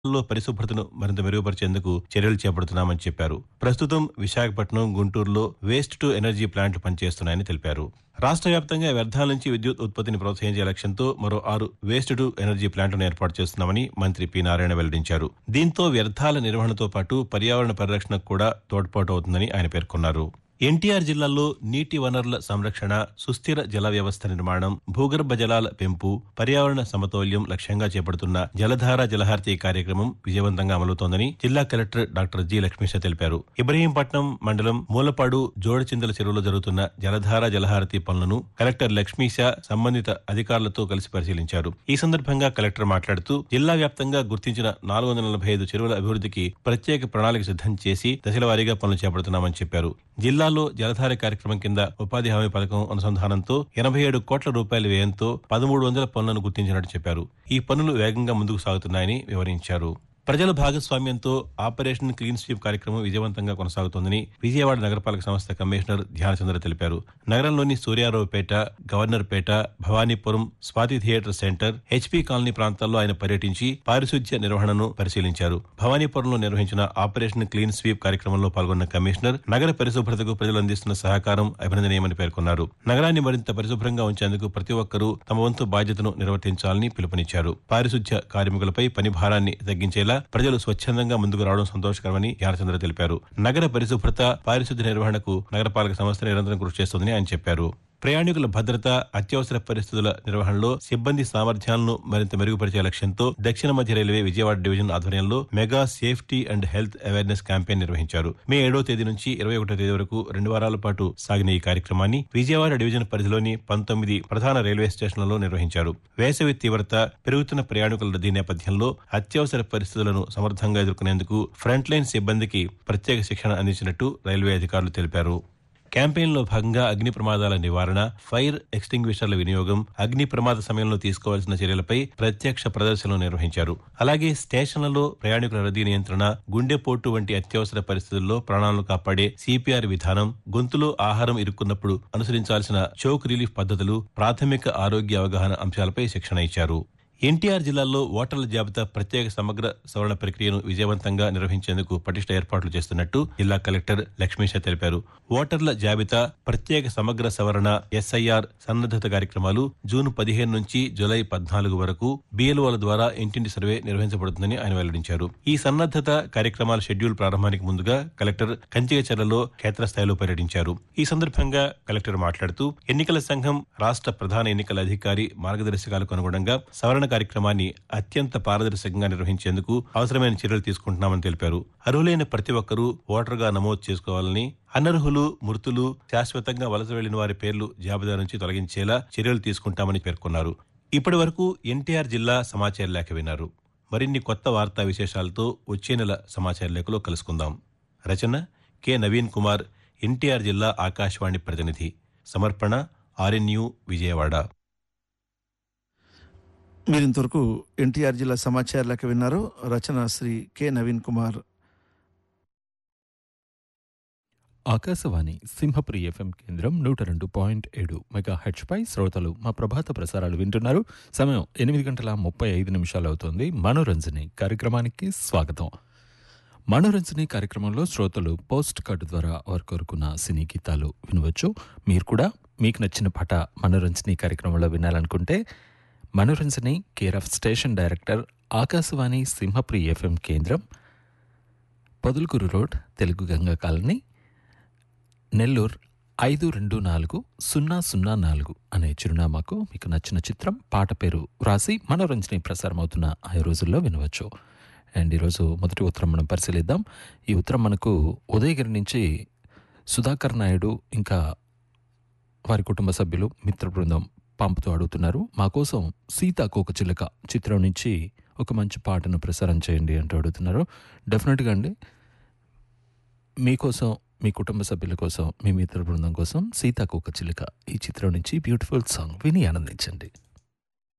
లో పరిశుభ్రతను మరింత మెరుగుపరిచేందుకు చర్యలు చేపడుతున్నామని చెప్పారు ప్రస్తుతం విశాఖపట్నం గుంటూరులో వేస్ట్ టు ఎనర్జీ ప్లాంట్లు పనిచేస్తున్నాయని తెలిపారు రాష్ట్ర వ్యాప్తంగా వ్యర్థాల నుంచి విద్యుత్ ఉత్పత్తిని ప్రోత్సహించే లక్ష్యంతో మరో ఆరు వేస్ట్ టు ఎనర్జీ ప్లాంట్లను ఏర్పాటు చేస్తున్నామని మంత్రి పి నారాయణ వెల్లడించారు దీంతో వ్యర్థాల నిర్వహణతో పాటు పర్యావరణ పరిరక్షణకు కూడా తోడ్పాటు అవుతుందని ఆయన పేర్కొన్నారు ఎన్టీఆర్ జిల్లాలో నీటి వనరుల సంరక్షణ సుస్థిర జల వ్యవస్థ నిర్మాణం భూగర్భ జలాల పెంపు పర్యావరణ సమతౌల్యం లక్ష్యంగా చేపడుతున్న జలధార జలహారతి కార్యక్రమం విజయవంతంగా అమలవుతోందని జిల్లా కలెక్టర్ డాక్టర్ జి లక్ష్మీశ తెలిపారు ఇబ్రహీంపట్నం మండలం మూలపాడు జోడచింతల చెరువులో జరుగుతున్న జలధార జలహారతి పనులను కలెక్టర్ లక్ష్మీశ సంబంధిత అధికారులతో కలిసి పరిశీలించారు ఈ సందర్భంగా కలెక్టర్ మాట్లాడుతూ జిల్లా వ్యాప్తంగా గుర్తించిన నాలుగు వందల నలభై ఐదు చెరువుల అభివృద్ధికి ప్రత్యేక ప్రణాళిక సిద్దం చేసి దశల వారీగా పనులు చేపడుతున్నామని చెప్పారు జిల్లాలో జలధార కార్యక్రమం కింద ఉపాధి హామీ పథకం అనుసంధానంతో ఎనభై ఏడు కోట్ల రూపాయల వ్యయంతో పదమూడు వందల పనులను గుర్తించినట్టు చెప్పారు ఈ పనులు వేగంగా ముందుకు సాగుతున్నాయని వివరించారు ప్రజల భాగస్వామ్యంతో ఆపరేషన్ క్లీన్ స్వీప్ కార్యక్రమం విజయవంతంగా కొనసాగుతోందని విజయవాడ నగరపాలక సంస్థ కమిషనర్ ధ్యానచంద్ర తెలిపారు నగరంలోని Suryaraopet Governorpet Bhavanipuram Swathi theatre centre HP colony ప్రాంతాల్లో ఆయన పర్యటించి పారిశుధ్య నిర్వహణను పరిశీలించారు భవానీపురంలో నిర్వహించిన ఆపరేషన్ క్లీన్ స్వీప్ కార్యక్రమంలో పాల్గొన్న కమిషనర్ నగర పరిశుభ్రతకు ప్రజలు అందిస్తున్న సహకారం అభినందనీయమని పేర్కొన్నారు నగరాన్ని మరింత పరిశుభ్రంగా ఉంచేందుకు ప్రతి ఒక్కరూ తమ వంతు బాధ్యతను నిర్వర్తించాలని పిలుపునిచ్చారు పారిశుధ్య కార్మికులపై పని భారాన్ని తగ్గించేలా ప్రజలు స్వచ్ఛందంగా ముందుకు రావడం సంతోషకరమని యానచంద్ర తెలిపారు నగర పరిశుభ్రత పారిశుద్ధ్య నిర్వహణకు నగరపాలక సంస్థ నిరంతరం కృషి చేస్తోందని ఆయన చెప్పారు ప్రయాణికుల భద్రత అత్యవసర పరిస్థితుల నిర్వహణలో సిబ్బంది సామర్థ్యాలను మరింత మెరుగుపరిచే లక్ష్యంతో దక్షిణ మధ్య రైల్వే విజయవాడ డివిజన్ ఆధ్వర్యంలో mega safety and health awareness campaign నిర్వహించారు మే ఏడో తేదీ నుంచి ఇరవై ఒకటో తేదీ వరకు రెండు వారాల పాటు సాగిన ఈ కార్యక్రమాన్ని విజయవాడ డివిజన్ పరిధిలోని పంతొమ్మిది ప్రధాన రైల్వే స్టేషన్లలో నిర్వహించారు వేసవి తీవ్రత పెరుగుతున్న ప్రయాణికుల రద్దీ నేపథ్యంలో అత్యవసర పరిస్థితులను సమర్థంగా ఎదుర్కొనేందుకు ఫ్రంట్ లైన్ సిబ్బందికి ప్రత్యేక శిక్షణ అందించినట్టు రైల్వే అధికారులు తెలిపారు క్యాంపెయిన్లో భాగంగా అగ్ని ప్రమాదాల నివారణ ఫైర్ ఎక్స్టింగ్విషర్ల వినియోగం అగ్ని ప్రమాద సమయంలో తీసుకోవాల్సిన చర్యలపై ప్రత్యక్ష ప్రదర్శనలు నిర్వహించారు అలాగే స్టేషన్లలో ప్రయాణికుల రద్దీ నియంత్రణ గుండెపోటు వంటి అత్యవసర పరిస్థితుల్లో ప్రాణాలను కాపాడే సిపిఆర్ విధానం గొంతులో ఆహారం ఇరుక్కున్నప్పుడు అనుసరించాల్సిన చోక్ రిలీఫ్ పద్ధతులు ప్రాథమిక ఆరోగ్య అవగాహన అంశాలపై శిక్షణ ఇచ్చారు ఎన్టీఆర్ జిల్లాలో ఓటర్ల జాబితా ప్రత్యేక సమగ్ర సవరణ ప్రక్రియను విజయవంతంగా నిర్వహించేందుకు పటిష్ట ఏర్పాట్లు చేస్తున్నట్టు జిల్లా కలెక్టర్ లక్ష్మీష తెలిపారు ఓటర్ల జాబితా ప్రత్యేక సమగ్ర సవరణ ఎస్ఐఆర్ సన్నద్దత కార్యక్రమాలు జూన్ పదిహేను నుంచి జూలై పద్నాలుగు వరకు బిఎల్ఓల ద్వారా ఇంటింటి సర్వే నిర్వహించబడుతుందని ఆయన వెల్లడించారు ఈ సన్నద్దత కార్యక్రమాల షెడ్యూల్ ప్రారంభానికి ముందుగా కలెక్టర్ కంచికచర్లలో క్షేత్రస్థాయిలో పర్యటించారు ఈ సందర్భంగా కలెక్టర్ మాట్లాడుతూ ఎన్నికల సంఘం రాష్ట్ర ప్రధాన ఎన్నికల అధికారి మార్గదర్శకాలకు అనుగుణంగా సవరణ కార్యక్రమాన్ని అత్యంత పారదర్శకంగా నిర్వహించేందుకు అవసరమైన చర్యలు తీసుకుంటున్నామని తెలిపారు అర్హులైన ప్రతి ఒక్కరూ ఓటర్గా నమోదు చేసుకోవాలని అనర్హులు మృతులు శాశ్వతంగా వలస వెళ్లిన వారి పేర్లు జాబితా నుంచి తొలగించేలా చర్యలు తీసుకుంటామని పేర్కొన్నారు ఇప్పటి వరకు ఎన్టీఆర్ జిల్లా సమాచార లేఖ విన్నారు మరిన్ని కొత్త వార్తా విశేషాలతో వచ్చే నెల సమాచార లేఖలో కలుసుకుందాం రచన కె నవీన్ కుమార్ ఎన్టీఆర్ జిల్లా ఆకాశవాణి ప్రతినిధి సమర్పణ ఆర్ఎన్యు విజయవాడ మీరు ఇంతవరకు ఎన్టీఆర్ జిల్లా సమాచార లెక్క విన్నారు రచన శ్రీ కె నవీన్ కుమార్ ఆకాశవాణి సింహపురి ఎఫ్ఎం కేంద్రం నూట రెండు పాయింట్ ఏడు మెగా హెచ్పై శ్రోతలు మా ప్రభాత ప్రసారాలు వింటున్నారు సమయం ఎనిమిది గంటల ముప్పై ఐదు నిమిషాలు అవుతోంది మనోరంజని కార్యక్రమానికి స్వాగతం మనోరంజని కార్యక్రమంలో శ్రోతలు పోస్ట్ కార్డు ద్వారా వారు కోరుకున్న సినీ గీతాలు వినవచ్చు మీరు కూడా మీకు నచ్చిన పాట మనోరంజని కార్యక్రమంలో వినాలనుకుంటే Manoranjani care of station director Akashvani Simhapuri FM కేంద్రం పొదులుకూరు రోడ్ తెలుగు గంగా కాలనీ నెల్లూరు ఐదు రెండు నాలుగు సున్నా సున్నా నాలుగు అనే చిరునామాకు మీకు నచ్చిన చిత్రం పాట పేరు వ్రాసి మనోరంజని ప్రసారం అవుతున్న ఆ రోజుల్లో వినవచ్చు అండ్ ఈరోజు మొదటి ఉత్తరం మనం పరిశీలిద్దాం ఈ ఉత్తరం మనకు ఉదయగిరి నుంచి సుధాకర్ నాయుడు ఇంకా వారి కుటుంబ సభ్యులు మిత్ర బృందం పంపుతూ అడుగుతున్నారు మా కోసం సీతాకోక చిలుక చిత్రం నుంచి ఒక మంచి పాటను ప్రసారం చేయండి అంటూ అడుగుతున్నారు డెఫినెట్గా అండి మీకోసం మీ కుటుంబ సభ్యుల కోసం మీ మిత్ర బృందం కోసం సీతాకోక చిలుక ఈ చిత్రం నుంచి బ్యూటిఫుల్ సాంగ్ విని ఆనందించండి